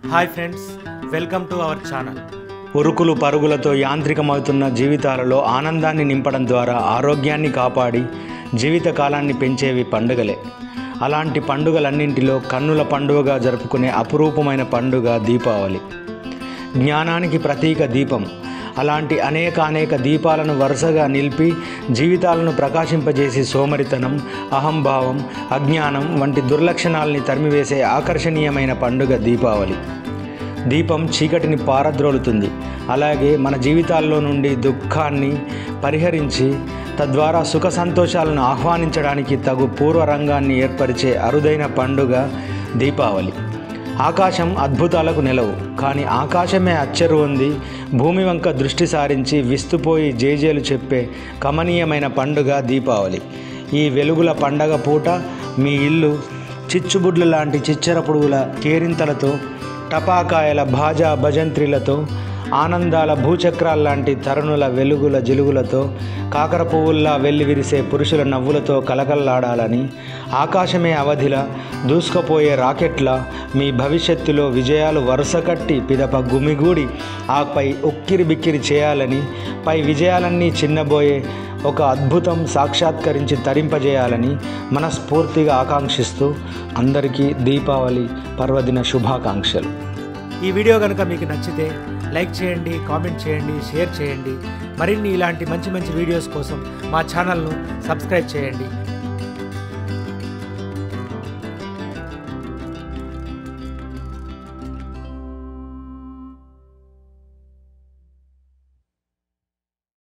hi friends welcome to our channel ఉరుకులు పరుగులతో యాంత్రికమవుతున్న జీవితాలలో ఆనందాన్ని నింపడం ద్వారా ఆరోగ్యాన్ని కాపాడి జీవిత కాలాన్ని పెంచేవి పండుగలే అలాంటి పండుగలన్నింటిలో కన్నుల పండుగగా జరుపుకునే అపురూపమైన పండుగ దీపావళి జ్ఞానానికి ప్రతీక దీపం అలాంటి అనేక అనేక దీపాలను వరుసగా నిలిపి జీవితాలను ప్రకాశింపజేసి సోమరితనం అహంభావం అజ్ఞానం వంటి దుర్లక్షణాలని తరిమివేసే ఆకర్షణీయమైన పండుగ దీపావళి దీపం చీకటిని పారద్రోలుతుంది అలాగే మన జీవితాల్లో నుండి దుఃఖాన్ని పరిహరించి తద్వారా సుఖ సంతోషాలను ఆహ్వానించడానికి తగు పూర్వరంగాన్ని ఏర్పరిచే అరుదైన పండుగ దీపావళి ఆకాశం అద్భుతాలకు నిలవు కానీ ఆకాశమే అచ్చరు ఉంది భూమి వంక దృష్టి సారించి విస్తుపోయి జేజేలు చెప్పే కమనీయమైన పండుగ దీపావళి ఈ వెలుగుల పండగ పూట మీ ఇల్లు చిచ్చుబుడ్లు లాంటి చిచ్చర పురుగుల కేరింతలతో టపాకాయల భాజా భజంత్రిలతో ఆనందాల భూచక్రాల లాంటి తరుణుల వెలుగుల జిలుగులతో కాకర పువ్వుల్లా వెల్లి విరిసే పురుషుల నవ్వులతో కలకల్లాడాలని ఆకాశమే అవధిలా దూసుకుపోయే రాకెట్ల మీ భవిష్యత్తులో విజయాలు వరుస కట్టి పిదప గుమిగూడి ఆపై ఉక్కిరి బిక్కిరి చేయాలని పై విజయాలన్నీ చిన్నబోయే ఒక అద్భుతం సాక్షాత్కరించి తరింపజేయాలని మనస్ఫూర్తిగా ఆకాంక్షిస్తూ అందరికీ దీపావళి పర్వదిన శుభాకాంక్షలు ఈ వీడియో కనుక మీకు నచ్చితే లైక్ చేయండి కామెంట్ చేయండి షేర్ చేయండి మరిన్ని ఇలాంటి మంచి మంచి వీడియోస్ కోసం మా ఛానల్ను సబ్స్క్రైబ్ చేయండి